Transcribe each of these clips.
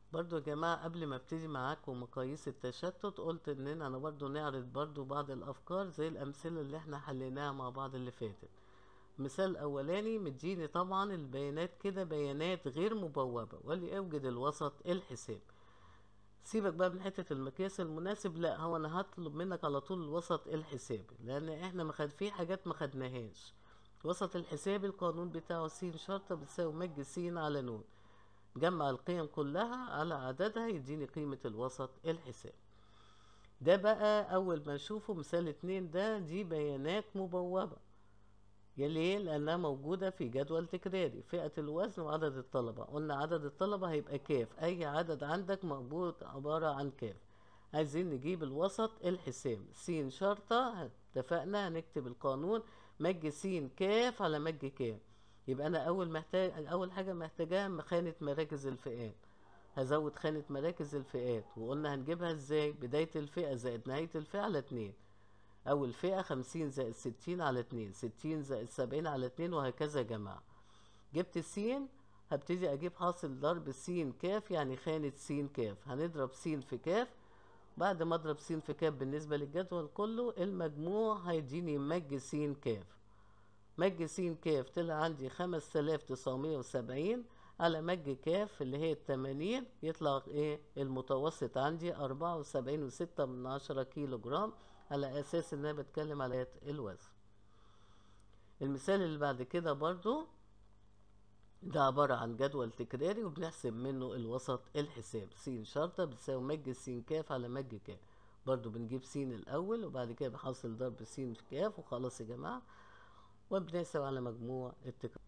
برضو يا جماعة قبل ما ابتدي معاكم مقاييس التشتت قلت اننا انا برضو نعرض برضو بعض الافكار زي الامثلة اللي احنا حليناها مع بعض اللي فاتت مثال اولاني مديني طبعا البيانات كده بيانات غير مبوبة وليوجد الوسط الحساب سيبك بقى من حتة المقياس المناسب لا هو انا هطلب منك على طول الوسط الحسابي لان احنا ما خد في حاجات ما خدناهاش وسط الحسابي القانون بتاعه س شرطة بتساوي مج س على ن جمع القيم كلها على عددها يديني قيمة الوسط الحسابي ده بقى اول ما اشوفه مثال اتنين ده دي بيانات مبوبة يا ليه لانها موجودة في جدول تكراري فئة الوزن وعدد الطلبة قلنا عدد الطلبة هيبقى كاف اي عدد عندك مربوط عبارة عن كاف عايزين نجيب الوسط الحساب س شرطة اتفقنا هنكتب القانون مج س كاف على مج كاف يبقى انا اول محتاج اول حاجة محتاجاها خانة مراكز الفئات هزود خانة مراكز الفئات وقلنا هنجيبها ازاي بداية الفئة زائد نهاية الفئة على اتنين أول فئة خمسين زائد ستين على اتنين ستين زائد سبعين على اتنين وهكذا يا جماعة جبت السين هبتدي أجيب حاصل ضرب س كاف يعني خانة س كاف هنضرب س في كاف بعد ما أضرب س في كاف بالنسبة للجدول كله المجموع هيديني مج س كاف مج س كاف طلع عندي خمس تلاف تسعمية وسبعين على مج كاف اللي هي التمانين يطلع ايه المتوسط عندي أربعة وسبعين وستة من عشرة كيلو جرام على اساس ان انا بتكلم على الوزن المثال اللي بعد كده برضو ده عبارة عن جدول تكراري وبنحسب منه الوسط الحساب س شرطة بتساوي مج س كاف على مج كاف برضو بنجيب س الأول وبعد كده بحصل ضرب س في كاف وخلاص يا جماعة وبنحسب على مجموع التكرار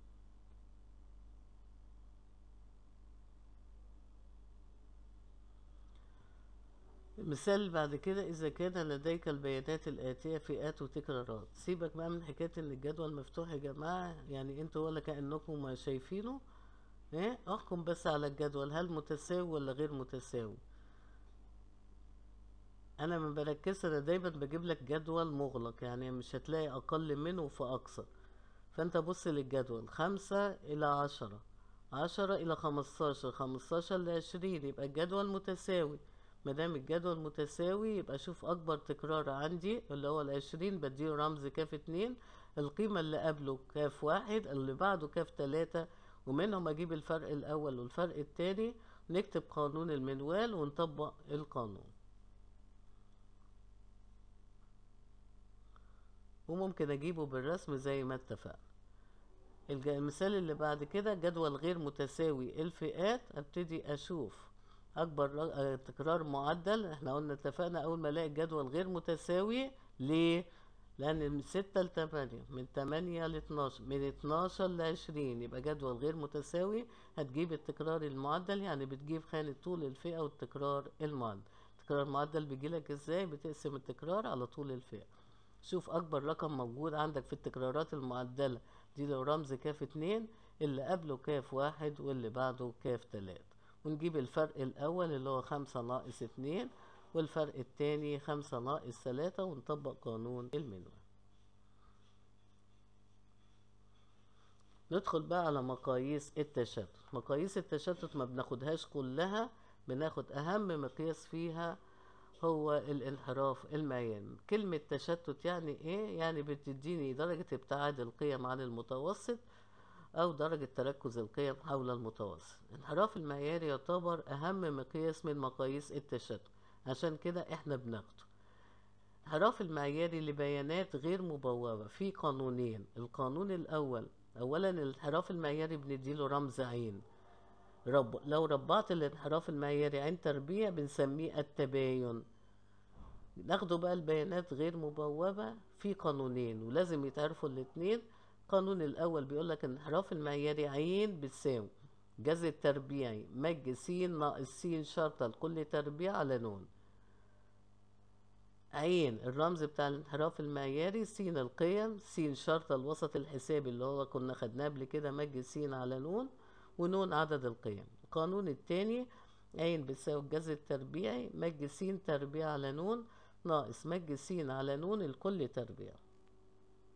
المثال اللي بعد كده إذا كان لديك البيانات الآتية فئات وتكرارات سيبك بقى من حكاية إن الجدول مفتوح يا جماعة يعني انتوا ولا كأنكم ما شايفينه ايه احكم بس على الجدول هل متساوي ولا غير متساوي انا ما بركزش انا دايما بجيب لك جدول مغلق يعني مش هتلاقي اقل منه فاكثر فانت بص للجدول خمسة الى عشرة عشرة الى خمستاشر خمستاشر لعشرين يبقى الجدول متساوي مادام الجدول متساوي يبقى اشوف اكبر تكرار عندي اللي هو العشرين بديله رمز كاف اتنين القيمة اللي قبله كاف واحد اللي بعده كاف تلاتة ومنهم اجيب الفرق الاول والفرق التاني نكتب قانون المنوال ونطبق القانون وممكن اجيبه بالرسم زي ما اتفقنا المثال اللي بعد كده جدول غير متساوي الفئات ابتدي اشوف اكبر تكرار معدل احنا قلنا اتفقنا اول ما الاقي الجدول غير متساوي ليه لان من ستة لتمانية من تمانية لاتناشر من اتناشر لعشرين يبقى جدول غير متساوي هتجيب التكرار المعدل يعني بتجيب خانة طول الفئة والتكرار المعدل التكرار المعدل بيجيلك ازاي بتقسم التكرار على طول الفئة شوف اكبر رقم موجود عندك في التكرارات المعدلة دي لو رمز كاف اتنين اللي قبله كاف واحد واللي بعده كاف تلاتة ونجيب الفرق الأول اللي هو خمسة ناقص اتنين والفرق التاني خمسة ناقص تلاتة ونطبق قانون المنوال ندخل بقى على مقاييس التشتت مقاييس التشتت ما بناخدهاش كلها بناخد أهم مقياس فيها هو الانحراف المعيني كلمة تشتت يعني ايه يعني بتديني درجة ابتعاد القيم عن المتوسط أو درجة تركز القيم حول المتوسط الانحراف المعياري يعتبر أهم مقياس من مقاييس التشتت عشان كده احنا بناخده الانحراف المعياري لبيانات غير مبوبة في قانونين القانون الأول أولا الانحراف المعياري بنديله رمز عين رب لو ربعت الانحراف المعياري عين تربيع بنسميه التباين ناخده بقى البيانات غير مبوبة في قانونين ولازم يتعرفوا الاتنين القانون الأول بيقولك الانحراف المعياري عين بتساوي جذر التربيعي مج س ناقص س شرطة لكل تربيع على نون عين الرمز بتاع الانحراف المعياري س القيم س شرطة الوسط الحسابي اللي هو كنا خدناه قبل كده مج س على نون ونون عدد القيم القانون التاني عين بتساوي الجذر التربيعي مج س تربيع على نون ناقص مج س على نون الكل تربيع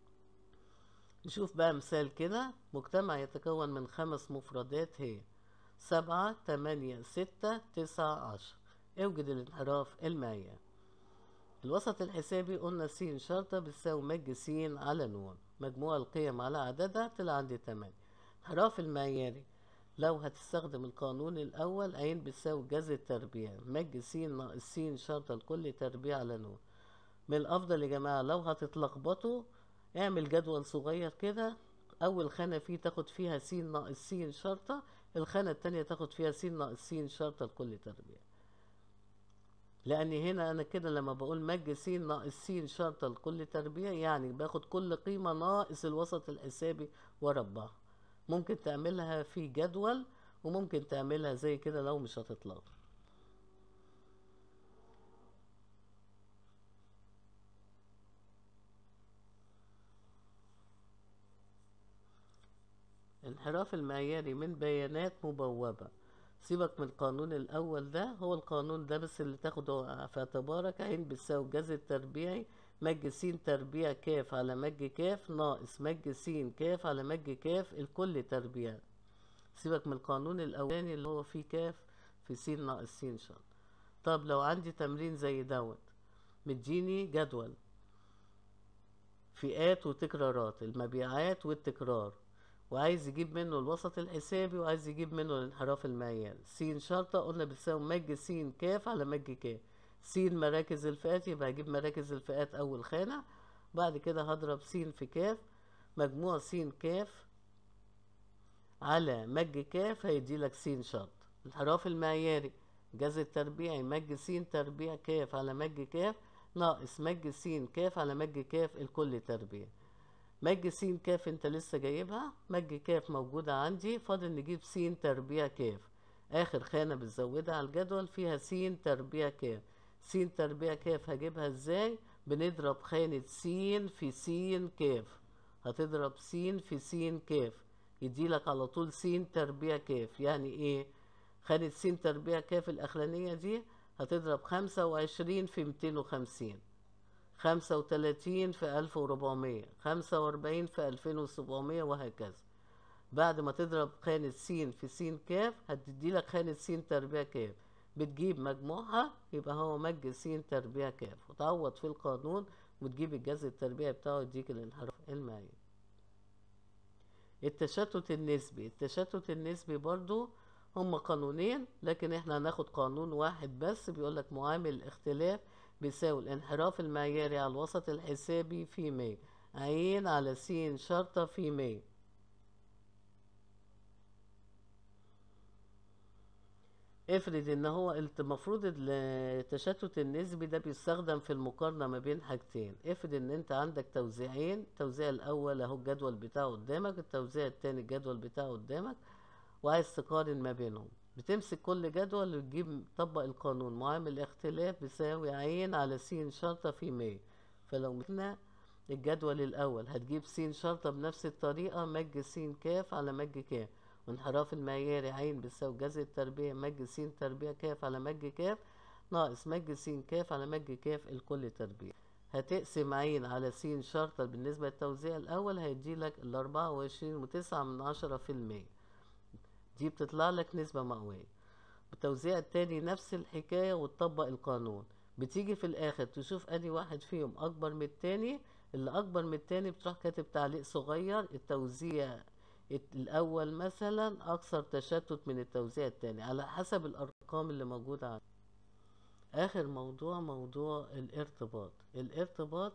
نشوف بقى مثال كده مجتمع يتكون من خمس مفردات هي سبعة تمانية ستة تسعة عشر اوجد الانحراف المعياري الوسط الحسابي قلنا س شرطة بتساوي مج س على ن مجموع القيم على عددها طلع عندي تمانية الانحراف المعياري لو هتستخدم القانون الأول عين بتساوي جذر التربيع مج س ناقص س شرطة لكل تربيع على ن من الأفضل يا جماعة لو هتتلخبطوا اعمل جدول صغير كده أول خانة فيه تاخد فيها س ناقص س شرطة الخانة التانية تاخد فيها س ناقص س شرطة لكل تربيع لأن هنا أنا كده لما بقول مج س ناقص س شرطة لكل تربيع يعني باخد كل قيمة ناقص الوسط الحسابي وأربعها ممكن تعملها في جدول وممكن تعملها زي كده لو مش هتتلخبط الانحراف المعياري من بيانات مبوبة سيبك من القانون الأول ده هو القانون ده بس اللي تاخده في اعتبارك عين بتساوي الجذر التربيعي مج س تربيع كاف على مج كاف ناقص مج س كاف على مج كاف الكل تربيع سيبك من القانون الأولاني اللي هو فيه كاف في س ناقص س شرط طب لو عندي تمرين زي دوت مديني جدول فئات وتكرارات المبيعات والتكرار وعايز يجيب منه الوسط الحسابي وعايز يجيب منه الانحراف المعياري س شرطة قلنا بتساوي مج س كاف على مج كاف س مراكز الفئات يبقى هجيب مراكز الفئات أول خانة بعد كده هضرب س في كاف مجموع س كاف على مج كاف هيديلك س شرط الانحراف المعياري جذر التربيعي مج س تربيع كاف على مج كاف ناقص مج س كاف على مج كاف الكل تربيع مج س كاف انت لسه جايبها مج كاف موجودة عندي فاضل نجيب س تربيع كاف اخر خانة بتزودها على الجدول فيها س تربيع كاف س تربيع كاف هجيبها ازاي بنضرب خانة س في س كاف هتضرب س في س كاف يديلك على طول س تربيع كاف يعني ايه خانة س تربيع كاف الاخرانية دي هتضرب خمسة وعشرين في ميتين وخمسين خمسة وتلاتين في ألف وربعمية خمسة وأربعين في ألفين وسبعمية وهكذا بعد ما تضرب خانة س في س كاف هتديلك خانة س تربيع كاف بتجيب مجموعها يبقى هو مج س تربيع كاف وتعوض في القانون وتجيب الجذر التربيعي بتاعه يديك الانحراف المعياري التشتت النسبي التشتت النسبي برضو هما قانونين لكن احنا هناخد قانون واحد بس بيقولك معامل الاختلاف بيساوي الانحراف المعياري على الوسط الحسابي في مية عين على س شرطة في مية افرض ان هو المفروض التشتت النسبي ده بيستخدم في المقارنة ما بين حاجتين افرض ان انت عندك توزيعين التوزيع الاول اهو الجدول بتاعه قدامك التوزيع التاني الجدول بتاعه قدامك وعايز تقارن ما بينهم بتمسك كل جدول وتجيب طبق القانون معامل اختلاف بيساوي عين على س شرطة في مية فلو مثلنا الجدول الأول هتجيب س شرطة بنفس الطريقة مج س كاف على مج كاف وانحراف المعياري عين بيساوي جذر التربيع مج س تربيع كاف على مج كاف ناقص مج س كاف على مج كاف الكل تربيع هتقسم عين على س شرطة بالنسبة للتوزيع الأول هيديلك الأربعة وعشرين وتسعة من عشرة في المية دي بتطلع لك نسبة مئوية بالتوزيع التاني نفس الحكاية وتطبق القانون بتيجي في الآخر تشوف أني واحد فيهم أكبر من التاني اللي أكبر من التاني بتروح كاتب تعليق صغير التوزيع الأول مثلا أكثر تشتت من التوزيع التاني على حسب الأرقام اللي موجودة عندك آخر موضوع موضوع الارتباط الارتباط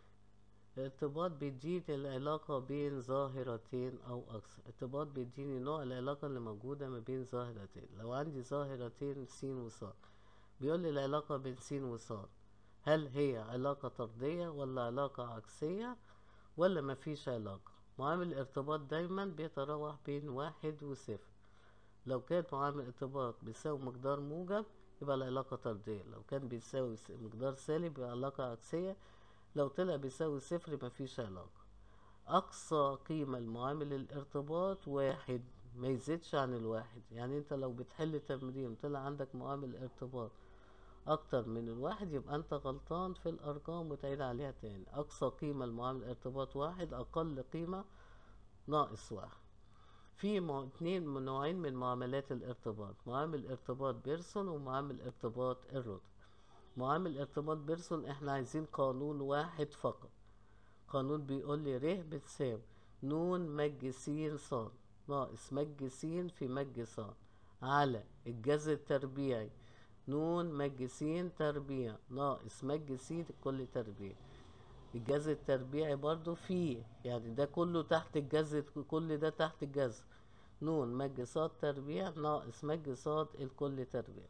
الارتباط بيديني العلاقة بين ظاهرتين أو أكثر ارتباط بيديني نوع العلاقة اللي موجودة ما بين ظاهرتين لو عندي ظاهرتين س وص بيقول لي العلاقة بين س وص هل هي علاقة طردية ولا علاقة عكسية ولا مفيش علاقة معامل الارتباط دايما بيتراوح بين واحد وصفر لو كان معامل الارتباط بيساوي مقدار موجب يبقى العلاقة طردية لو كان بيساوي مقدار سالب يبقى علاقة عكسية لو طلع بيساوي صفر مفيش علاقة أقصى قيمة لمعامل الارتباط واحد ما يزيدش عن الواحد يعني انت لو بتحل تمرين طلع عندك معامل ارتباط أكتر من الواحد يبقى انت غلطان في الأرقام وتعيد عليها تاني أقصى قيمة لمعامل الارتباط واحد أقل قيمة ناقص واحد في مع... اتنين من نوعين من معاملات الارتباط معامل ارتباط بيرسون ومعامل ارتباط الرتب معامل ارتباط بيرسون احنا عايزين قانون واحد فقط قانون بيقول لي ر بتساوي نون مج س ص ناقص مج س في مج ص على الجذر التربيعي نون مج س تربيع ناقص مج س كل تربيع الجذر التربيعي برضو فيه يعني ده كله تحت الجذر كل ده تحت الجذر نون مج ص تربيع ناقص مج ص الكل تربيع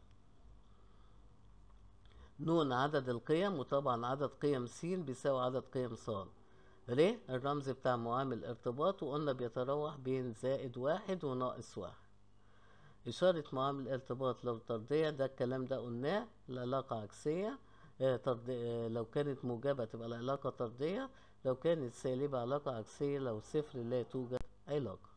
نون عدد القيم وطبعا عدد قيم س بيساوي عدد قيم ص ر الرمز بتاع معامل ارتباط وقلنا بيتراوح بين زائد واحد وناقص واحد إشارة معامل ارتباط لو طردية ده الكلام ده قلناه العلاقة عكسية آه طرد... آه لو كانت موجبة تبقى العلاقة طردية لو كانت سالبة علاقة عكسية لو صفر لا توجد علاقة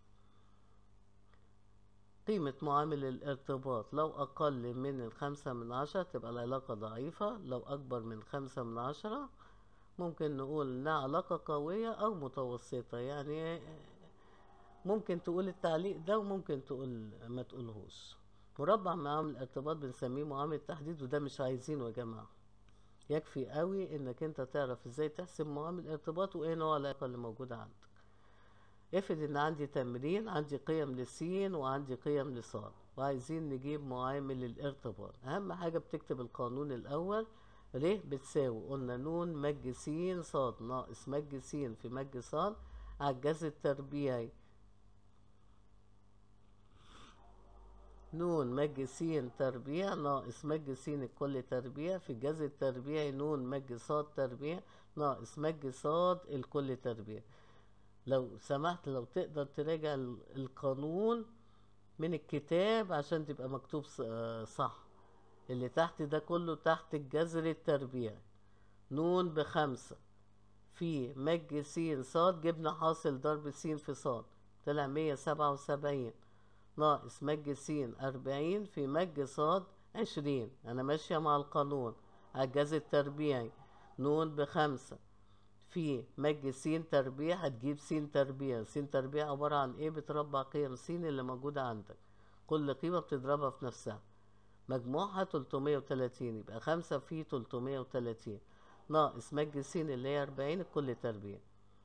قيمة معامل الارتباط لو أقل من الخمسة من عشرة تبقى العلاقة ضعيفة لو أكبر من خمسة من عشرة ممكن نقول إنها علاقة قوية أو متوسطة يعني ممكن تقول التعليق ده وممكن تقول ما تقولهوش مربع معامل الارتباط بنسميه معامل تحديد وده مش عايزينه يا جماعة يكفي قوي انك انت تعرف ازاي تحسب معامل الارتباط وايه نوع العلاقة اللي موجودة عندك افرض ان عندي تمرين عندي قيم لسين وعندي قيم لصاد وعايزين نجيب معامل الارتباط اهم حاجة بتكتب القانون الاول ر بتساوي قلنا نون مج س صاد ناقص مج س في مج صاد على الجذر التربيعي نون مج س تربيع ناقص مج س الكل تربيع في الجذر التربيعي نون مج ص تربيع ناقص مج ص الكل تربيع لو سمحت لو تقدر تراجع القانون من الكتاب عشان تبقى مكتوب صح اللي تحت ده كله تحت الجذر التربيعي نون بخمسة في مج س ص جبنا حاصل ضرب س في ص طلع مية سبعة وسبعين ناقص مج س أربعين في مج ص عشرين أنا ماشية مع القانون على الجذر التربيعي نون بخمسة في مج س تربيع هتجيب س تربيع س تربيع عبارة عن ايه بتربع قيم س اللي موجودة عندك كل قيمة بتضربها في نفسها مجموعها تلتمية وتلاتين يبقى خمسة في تلتمية وتلاتين ناقص مج س اللي هي أربعين الكل تربيع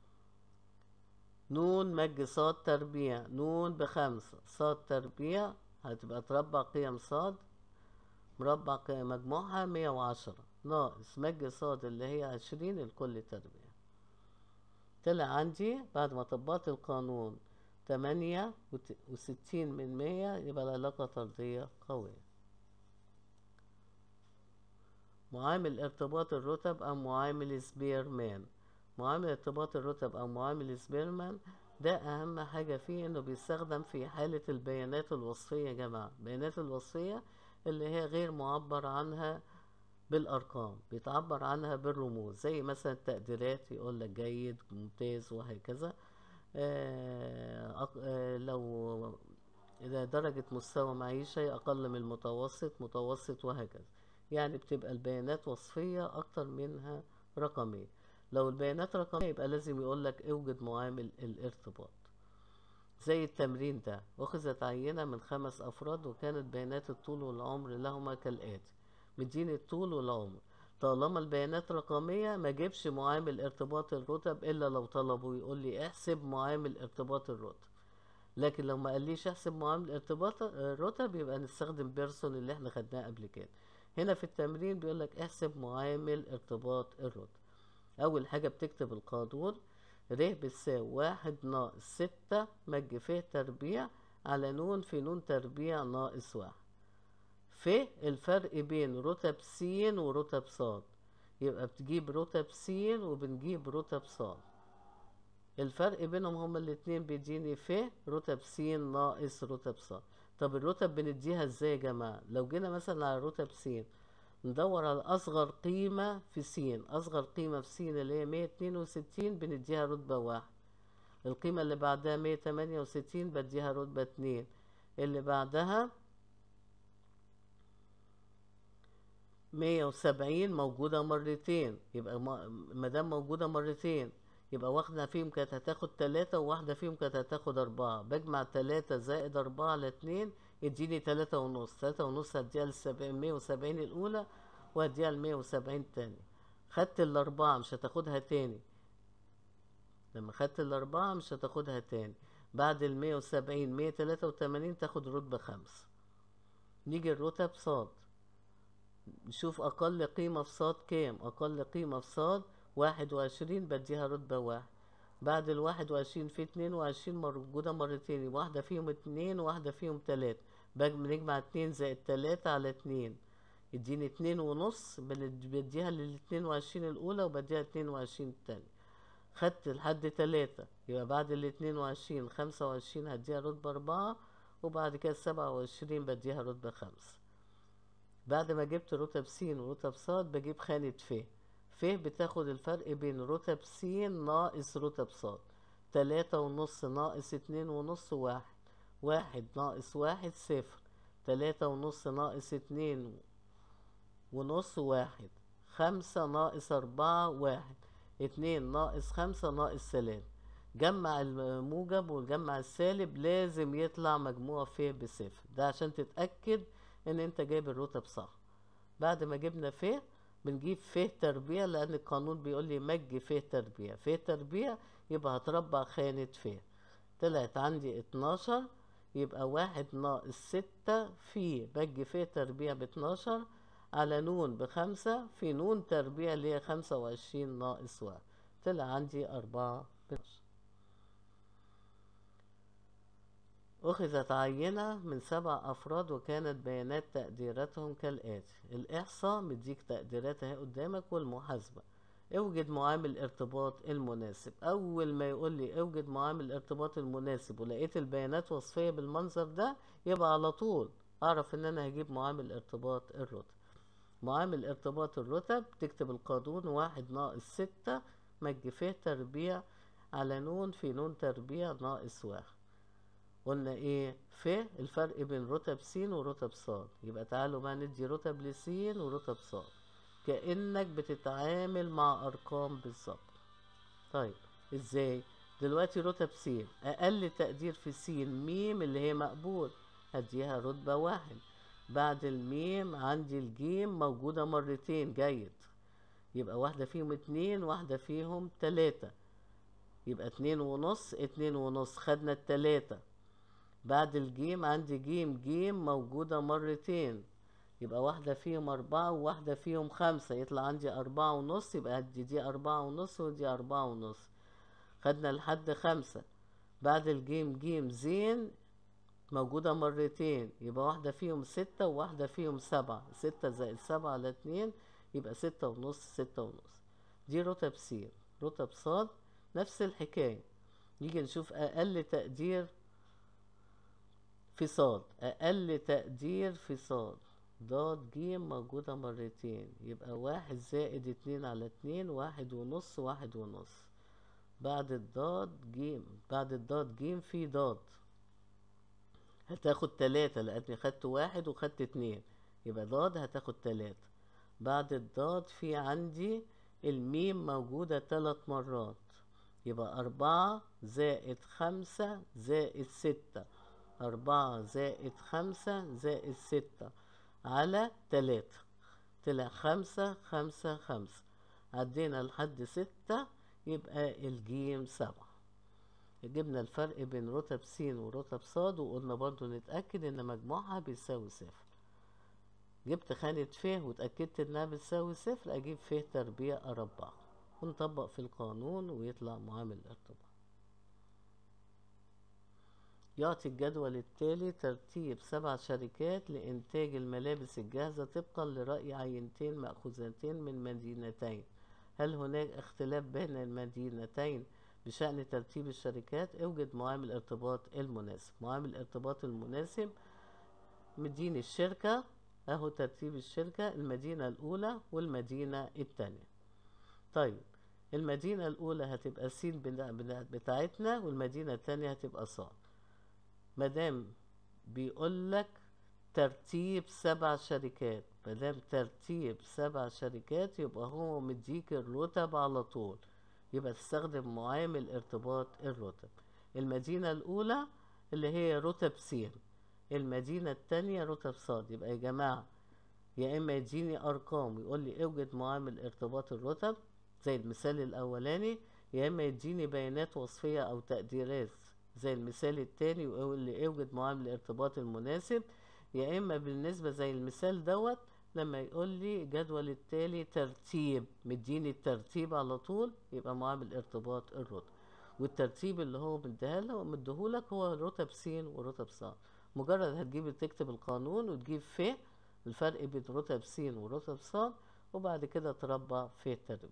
نون مج ص تربيع نون بخمسة ص تربيع هتبقى تربع قيم ص مربع قيم مجموعها مية وعشرة ناقص مج ص اللي هي عشرين الكل تربيع طلع عندي بعد ما طبقت القانون تمانية وستين من مية يبقى العلاقة طردية قوية معامل ارتباط الرتب أو معامل سبيرمان معامل ارتباط الرتب أو معامل سبيرمان ده أهم حاجة فيه إنه بيستخدم في حالة البيانات الوصفية يا جماعة البيانات الوصفية اللي هي غير معبر عنها بالأرقام بيتعبر عنها بالرموز زي مثلا التقديرات يقول لك جيد ممتاز وهكذا آه آه لو إذا درجة مستوى معيشة أقل من المتوسط متوسط وهكذا يعني بتبقى البيانات وصفية أكتر منها رقمية لو البيانات رقمية يبقى لازم يقولك اوجد معامل الارتباط زي التمرين ده أخذت عينة من خمس أفراد وكانت بيانات الطول والعمر لهما كالآتي مديني الطول والعمر طالما البيانات رقمية ما جيبش معامل ارتباط الرتب إلا لو طلبوا يقول لي احسب معامل ارتباط الرتب لكن لو ما قاليش احسب معامل ارتباط الرتب يبقى نستخدم بيرسون اللي احنا خدناه قبل كده هنا في التمرين بيقول لك احسب معامل ارتباط الرتب أول حاجة بتكتب القانون ر بتساوي واحد ناقص ستة مج ف تربيع على نون في نون تربيع ناقص واحد ف الفرق بين رتب س ورتب ص يبقى بتجيب رتب س وبنجيب رتب ص الفرق بينهم هما الاتنين بيديني ف رتب س ناقص رتب ص طب الرتب بنديها ازاي يا جماعة لو جينا مثلا على رتب س ندور على أصغر قيمة في س أصغر قيمة في س اللي هي مية اتنين وستين بنديها رتبة واحد القيمة اللي بعدها مية تمانية وستين بديها رتبة اتنين اللي بعدها مية وسبعين موجودة مرتين يبقى مادام موجودة مرتين يبقى واحدة فيهم كانت هتاخد تلاتة وواحدة فيهم كانت هتاخد أربعة بجمع تلاتة زائد أربعة على اتنين يديني تلاتة ونص تلاتة ونص هديها للسبعين مية وسبعين الأولى وهديها لمية وسبعين التانية خدت الأربعة مش هتاخدها تاني لما خدت الأربعة مش هتاخدها تاني بعد المية وسبعين مية تلاتة وتمانين تاخد رتبة خمسة نيجي الرتب صاد نشوف أقل قيمة في صاد كام أقل قيمة في صاد واحد وعشرين بديها رتبة واحد بعد الواحد وعشرين في اتنين وعشرين موجودة مرتين يبقى واحدة فيهم اتنين وواحدة فيهم تلاتة بنجمع اتنين زائد تلاتة على اتنين يديني اتنين ونص بديها للاتنين وعشرين الأولى وبديها اتنين وعشرين التانية خدت لحد تلاتة يبقى بعد الاتنين وعشرين خمسة وعشرين هديها رتبة أربعة وبعد كده سبعة وعشرين بديها رتبة خمسة بعد ما جبت رتب س ورتب ص بجيب خانة ف ف بتاخد الفرق بين رتب س ناقص رتب ص تلاتة ونص ناقص اتنين ونص واحد واحد ناقص واحد صفر تلاتة ونص ناقص اتنين ونص واحد خمسة ناقص أربعة واحد اتنين ناقص خمسة ناقص تلاتة جمع الموجب وجمع السالب لازم يطلع مجموع ف بصفر ده عشان تتأكد ان انت جايب الرتب صح بعد ما جبنا ف بنجيب ف تربيع لان القانون بيقول لي مج ف تربيع ف تربيع يبقى هتربع خانة ف طلعت عندي اتناشر يبقى واحد ناقص ستة في مج ف تربيع باتناشر على نون بخمسة في نون تربيع اللي هي خمسة وعشرين ناقص واحد طلع عندي أربعة بنص أخذت عينة من سبع أفراد وكانت بيانات تقديراتهم كالآتي الإحصاء مديك تقديراتها قدامك والمحاسبة اوجد معامل الارتباط المناسب أول ما يقول لي اوجد معامل الارتباط المناسب ولقيت البيانات وصفية بالمنظر ده يبقى على طول أعرف إن أنا هجيب معامل ارتباط الرتب معامل ارتباط الرتب تكتب القانون واحد ناقص ستة مج ف تربيع على نون في نون تربيع ناقص واحد قلنا ايه ف الفرق بين رتب س ورتب ص يبقى تعالوا بقى ندي رتب لس ورتب ص كأنك بتتعامل مع أرقام بالظبط طيب ازاي دلوقتي رتب س أقل تقدير في س ميم اللي هي مقبول هديها رتبة واحد بعد الميم عندي الجيم موجودة مرتين جيد يبقى واحدة فيهم اتنين واحدة فيهم تلاتة يبقى اتنين ونص اتنين ونص خدنا التلاتة بعد الجيم عندي جيم جيم موجودة مرتين يبقى واحدة فيهم أربعة وواحدة فيهم خمسة يطلع عندي أربعة ونص يبقى دي دي أربعة ونص ودي أربعة ونص خدنا لحد خمسة بعد الجيم جيم زين موجودة مرتين يبقى واحدة فيهم ستة وواحدة فيهم سبعة ستة زائد سبعة على اتنين يبقى ستة ونص ستة ونص دي رتب س رتب ص نفس الحكاية نيجي نشوف أقل تقدير في صاد أقل تقدير في صاد ضاد جيم موجودة مرتين يبقى واحد زائد اتنين على اتنين واحد ونص واحد ونص بعد الضاد جيم بعد الضاد جيم في ضاد هتاخد تلاتة لأني خدت واحد وخدت اتنين يبقى ضاد هتاخد تلاتة بعد الضاد في عندي الميم موجودة تلات مرات يبقى أربعة زائد خمسة زائد ستة أربعة زائد خمسة زائد ستة على تلاتة طلع خمسة خمسة خمسة عدينا لحد ستة يبقى الجيم سبعة جبنا الفرق بين رتب س ورتب ص وقلنا برضو نتأكد ان مجموعها بيساوي صفر جبت خانة ف واتأكدت انها بتساوي صفر اجيب ف تربيع اربعة ونطبق في القانون ويطلع معامل الارتباط يعطي الجدول التالي ترتيب سبع شركات لإنتاج الملابس الجاهزة طبقا لرأي عينتين مأخوذتين من مدينتين هل هناك اختلاف بين المدينتين بشأن ترتيب الشركات اوجد معامل الارتباط المناسب معامل الارتباط المناسب مدينة الشركة اهو ترتيب الشركة المدينة الأولى والمدينة التانية طيب المدينة الأولى هتبقى س بتاعتنا والمدينة التانية هتبقى ص مادام بيقولك ترتيب سبع شركات مادام ترتيب سبع شركات يبقى هو مديك الرتب على طول يبقى تستخدم معامل ارتباط الرتب المدينة الأولى اللي هي رتب س المدينة التانية رتب ص يبقى يا جماعة يا إما يديني أرقام ويقول لي اوجد معامل ارتباط الرتب زي المثال الأولاني يا إما يديني بيانات وصفية أو تقديرات زي المثال التاني ويقول لي اوجد معامل الارتباط المناسب يا إما بالنسبة زي المثال دوت لما يقول لي جدول التالي ترتيب مديني الترتيب على طول يبقى معامل ارتباط الرتب والترتيب اللي هو مديهالك مديهولك هو رتب س ورتب ص مجرد هتجيب تكتب القانون وتجيب ف الفرق بين رتب س ورتب ص وبعد كده تربع في التربيع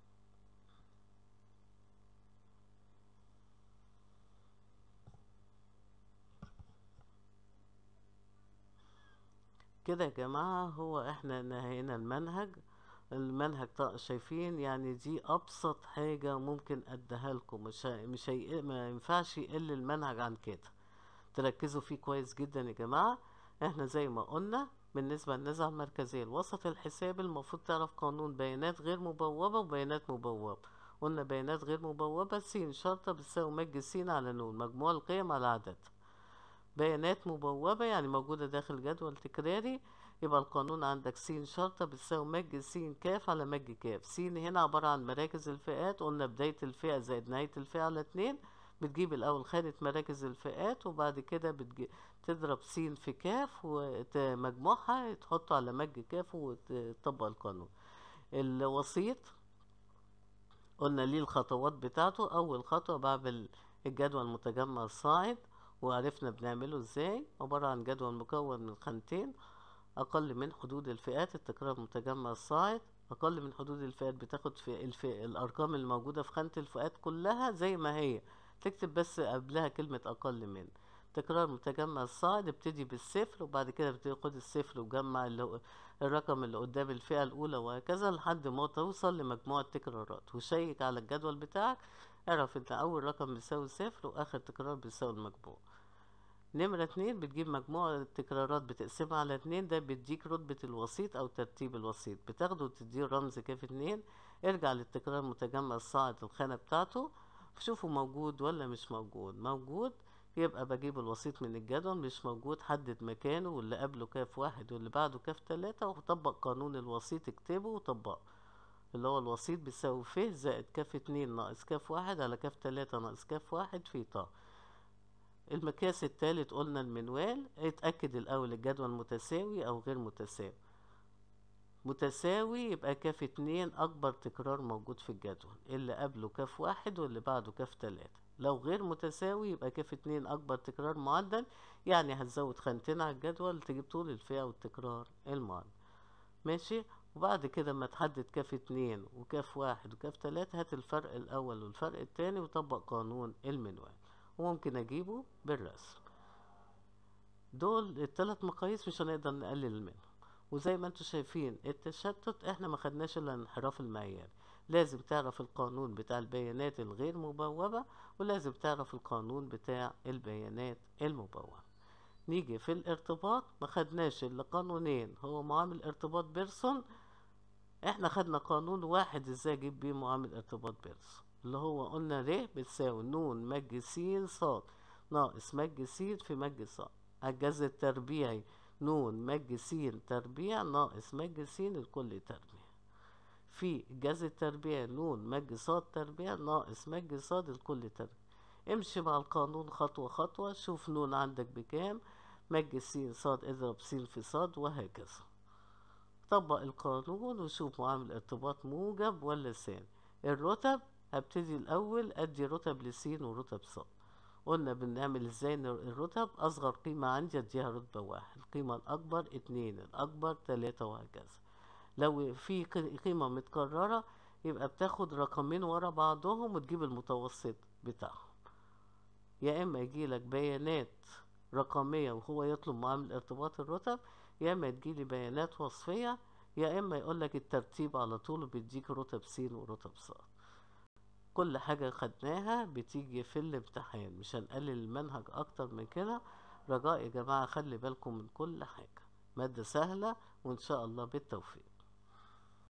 كده يا جماعة هو احنا نهينا المنهج المنهج شايفين يعني دي ابسط حاجة ممكن اديها لكم مش مش هي ما ينفعش يقل المنهج عن كده تركزوا فيه كويس جدا يا جماعة احنا زي ما قلنا بالنسبة للنزعة المركزية الوسط الحسابي المفروض تعرف قانون بيانات غير مبوبة وبيانات مبوبة قلنا بيانات غير مبوبة س شرطة بتساوي مج س على ن مجموع القيم على عدد بيانات مبوبة يعني موجودة داخل جدول تكراري يبقى القانون عندك س شرطة بتساوي مج س ك على مج ك س هنا عبارة عن مراكز الفئات قلنا بداية الفئة زائد نهاية الفئة على اتنين بتجيب الأول خانة مراكز الفئات وبعد كده بتجي تضرب س في ك ومجموعها تحطه على مج ك وتطبق القانون الوسيط قلنا ليه الخطوات بتاعته أول خطوة بعمل الجدول المتجمع الصاعد وعرفنا بنعمله ازاي عبارة عن جدول مكون من خانتين أقل من حدود الفئات التكرار متجمع الصاعد أقل من حدود الفئات بتاخد في الف... الأرقام الموجودة في خانة الفئات كلها زي ما هي تكتب بس قبلها كلمة أقل من تكرار متجمع الصاعد ابتدي بالصفر وبعد كده بتاخد الصفر وجمع اللي هو الرقم اللي قدام الفئة الأولى وهكذا لحد ما توصل لمجموعة تكرارات وشيك على الجدول بتاعك اعرف ان أول رقم بيساوي صفر وآخر تكرار بيساوي المجموع نمرة اتنين بتجيب مجموع التكرارات بتقسمها على اتنين ده بيديك رتبة الوسيط أو ترتيب الوسيط بتاخده وتديه رمز كاف اتنين ارجع للتكرار المتجمع الصاعد الخانة بتاعته شوفه موجود ولا مش موجود موجود يبقى بجيب الوسيط من الجدول مش موجود حدد مكانه واللي قبله كاف واحد واللي بعده كاف تلاتة وطبق قانون الوسيط اكتبه وطبقه اللي هو الوسيط بيساوي ف زائد كاف اتنين ناقص كاف واحد على كاف تلاتة ناقص كاف واحد في طا المقياس التالت قلنا المنوال اتأكد الأول الجدول متساوي أو غير متساوي متساوي يبقى كاف اتنين أكبر تكرار موجود في الجدول اللي قبله كاف واحد واللي بعده كاف تلاتة لو غير متساوي يبقى كاف اتنين أكبر تكرار معدل يعني هتزود خانتين على الجدول تجيب طول الفئة والتكرار المعدل ماشي وبعد كده ما تحدد كاف اتنين وكاف واحد وكاف تلاتة هات الفرق الأول والفرق التاني وطبق قانون المنوال وممكن أجيبه بالرسم دول التلات مقاييس مش هنقدر نقلل منهم وزي ما انتوا شايفين التشتت احنا ما خدناش الا الانحراف المعياري لازم تعرف القانون بتاع البيانات الغير مبوبة ولازم تعرف القانون بتاع البيانات المبوبة نيجي في الارتباط ما خدناش الا قانونين هو معامل ارتباط بيرسون احنا خدنا قانون واحد ازاي اجيب بيه معامل ارتباط بيرسون اللي هو قلنا ر بتساوي نون مج س ص ناقص مج س في مج ص الجذر التربيعي نون مج س تربيع ناقص مج س الكل تربيع في الجذر التربيعي نون مج ص تربيع ناقص مج ص الكل تربيع امشي مع القانون خطوة خطوة شوف نون عندك بكام مج س ص اضرب س في ص وهكذا طبق القانون وشوف معامل ارتباط موجب ولا سالب الرتب هبتدي الأول أدي رتب لسين ورتب صاد قلنا بنعمل ازاي الرتب أصغر قيمة عندي أديها رتبة واحد القيمة الأكبر اتنين الأكبر تلاتة وهكذا لو في قيمة متكررة يبقى بتاخد رقمين ورا بعضهم وتجيب المتوسط بتاعهم يا إما يجيلك بيانات رقمية وهو يطلب معامل ارتباط الرتب يا إما تجيلي بيانات وصفية يا إما يقولك الترتيب على طول وبيديك رتب س ورتب ص كل حاجة خدناها بتيجي في الامتحان مش هنقلل المنهج أكتر من كده رجاء يا جماعة خلي بالكم من كل حاجة مادة سهلة وإن شاء الله بالتوفيق